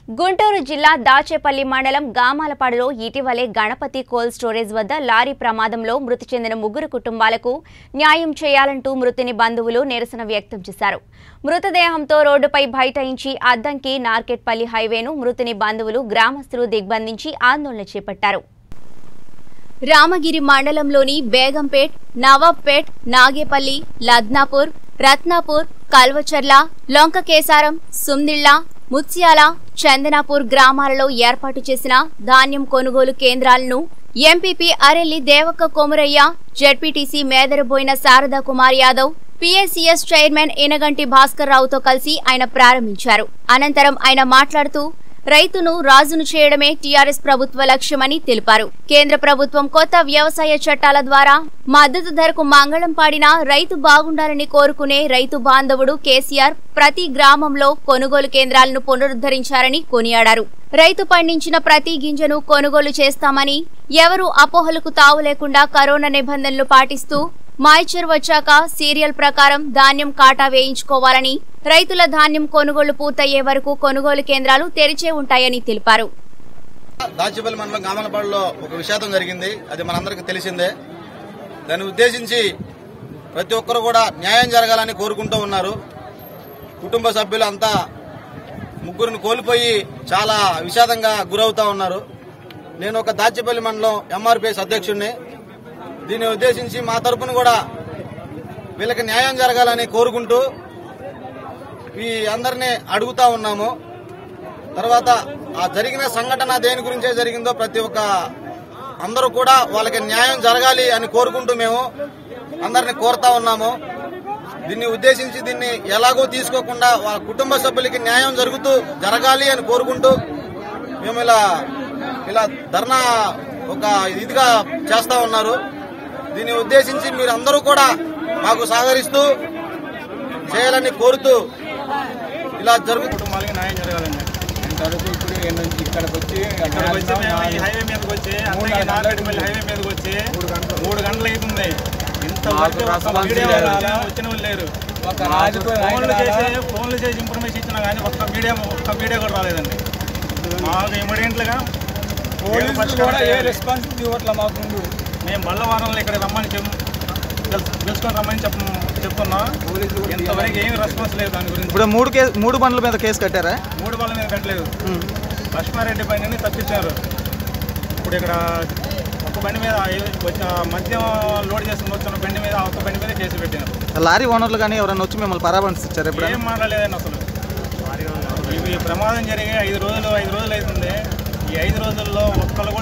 గుంటూరు జిల్లా దాచేపల్లి మండలం గామాలపాడులో ఇటీవలే గణపతి కోల్డ్ స్టోరేజ్ వద్ద లారీ ప్రమాదంలో మృతి చెందిన ముగ్గురు కుటుంబాలకు న్యాయం చేయాలంటూ మృతిని బంధువులు నిరసన వ్యక్తం చేశారు మృతదేహంతో రోడ్డుపై బైఠాయించి అద్దంకి నార్కెట్పల్లి హైవేను మృతిని బంధువులు గ్రామస్తులు దిగ్బంధించి ఆందోళన చేపట్టారు రామగిరి మండలంలోని బేగంపేట్ నవాబ్పేట్ నాగేపల్లి లద్నాపూర్ రత్నాపూర్ కల్వచర్ల లొంకకేసారం సుమ్నిళ్ల ముత్యాల చందనాపూర్ గ్రామాలలో ఏర్పాటు చేసిన ధాన్యం కొనుగోలు కేంద్రాలను MPP Arelli Devakka Komuraiah ZPTC Medaraboina Sharada Kumar Yadav PSCS chairman Inaganti Bhaskar రావుతో కలిసి ఆయన ప్రారంభించారు అనంతరం ఆయన మాట్లాడుతూ రైతును రాజును చేయడమే టీఆర్ఎస్ ప్రభుత్వ లక్ష్యమని తెలిపారు కేంద్ర ప్రభుత్వం కొత్త వ్యవసాయ చట్టాల ద్వారా మద్దతు ధరకు మంగళం పాడినా రైతు బాగుండాలని కోరుకునే రైతు బాంధవుడు కేసీఆర్ ప్రతి గ్రామంలో కొనుగోలు కేంద్రాలను పునరుద్ధరించారని కొనియాడారు రైతు పండించిన ప్రతి గింజను కొనుగోలు చేస్తామని ఎవరూ అపోహలకు తావు లేకుండా కరోనా నిబంధనలు పాటిస్తూ మాయిచర్ వచ్చాక సీరియల్ ప్రకారం ధాన్యం కాటా వేయించుకోవాలని రైతుల ధాన్యం కొనుగోలు పూర్తయ్యే వరకు కొనుగోలు కేంద్రాలు తెరిచే ఉంటాయని తెలిపారు దాచిపల్లి మండలం గామలపాడులో ఒక విషాదం జరిగింది అది మనందరికీ తెలిసిందే దాన్ని ఉద్దేశించి ప్రతి ఒక్కరు కూడా న్యాయం జరగాలని కోరుకుంటూ ఉన్నారు కుటుంబ సభ్యులు అంతా ముగ్గురిని కోల్పోయి చాలా విషాదంగా గురవుతా ఉన్నారు నేను ఒక దాచిపల్లి మండలం ఎంఆర్పిఎస్ అధ్యక్షుడిని దీన్ని ఉద్దేశించి మా తరపున కూడా వీళ్ళకి న్యాయం జరగాలని కోరుకుంటూ ఈ అందరినీ అడుగుతా ఉన్నాము తర్వాత ఆ జరిగిన సంఘటన దేని గురించే జరిగిందో ప్రతి ఒక్క అందరూ కూడా వాళ్ళకి న్యాయం జరగాలి అని కోరుకుంటూ మేము అందరిని కోరుతా ఉన్నాము దీన్ని ఉద్దేశించి దీన్ని ఎలాగో తీసుకోకుండా వాళ్ళ కుటుంబ సభ్యులకి న్యాయం జరుగుతూ జరగాలి అని కోరుకుంటూ మేము ఇలా ఇలా ధర్నా ఒక ఇదిగా చేస్తా ఉన్నారు దీన్ని ఉద్దేశించి మీరు అందరూ కూడా మాకు సహకరిస్తూ చేయాలని కోరుతూ ఇలా జరుగుతూ కుటుంబాలకి న్యాయం జరగాలండి ఇంతవరకు ఇప్పుడు ఈడ నుంచి ఇక్కడికి వచ్చి ఇక్కడికి వచ్చి మేము ఈ హైవే మీదకి వచ్చి అన్నయ్య నారాయణపల్లి హైవే మీదకి వచ్చి మూడు గంటలు అవుతుంది ఇంతవరకు మాకు ఒక్క రెస్పాన్స్ మీడియా లేదు. వాళ్ళు వచ్చిన వాళ్ళు లేరు ఒక రాజకీయ ఫోన్లు నాయకురాలా? చేసి ఫోన్లు చేసి ఇన్ఫర్మేషన్ ఇచ్చినా కానీ ఒక్క మీడియా ఒక్క మీడియా కూడా రాలేదండి మాకు ఇమీడియట్లుగా పోలీసులు కూడా ఏ రెస్పాన్సిబిలిటీ ఇవ్వట్లే మాకు ముందు మేము మళ్ళా వారంలో ఇక్కడ రమ్మని చెప్పు తెలుసు- తెలుసుకొని రమ్మని చెప్ప చెప్తున్నాం పోలీసులు కూడా ఇంతవరకు ఏం రెస్పాన్స్ లేదు దాని గురించి ఇప్పుడు మూడు కేసు మూడు బండ్ల మీద కేసు కట్టారా మూడు వాళ్ళ మీద పెట్టలేదు లక్ష్మారెడ్డి బండిని తప్పించారు ఇప్పుడు ఇక్కడ ఒక బండి మీద ఐ- వచ్చి ఆ మద్యం లోడ్ చేసుకుని వచ్చిన బండి మీద ఆ ఒక్క బండి మీద కేసు పెట్టారు లారీ ఓనర్లు కానీ ఎవరైనా వచ్చి మిమ్మల్ని పరామర్శించారు ఏం ఎప్పుడైనా మాట్లాడలేదండి అసలు ఇవి ప్రమాదం జరిగి ఐదు రోజులు ఐదు రోజులు అవుతుంది ఈ ఐదు రోజుల్లో ఒక్కరు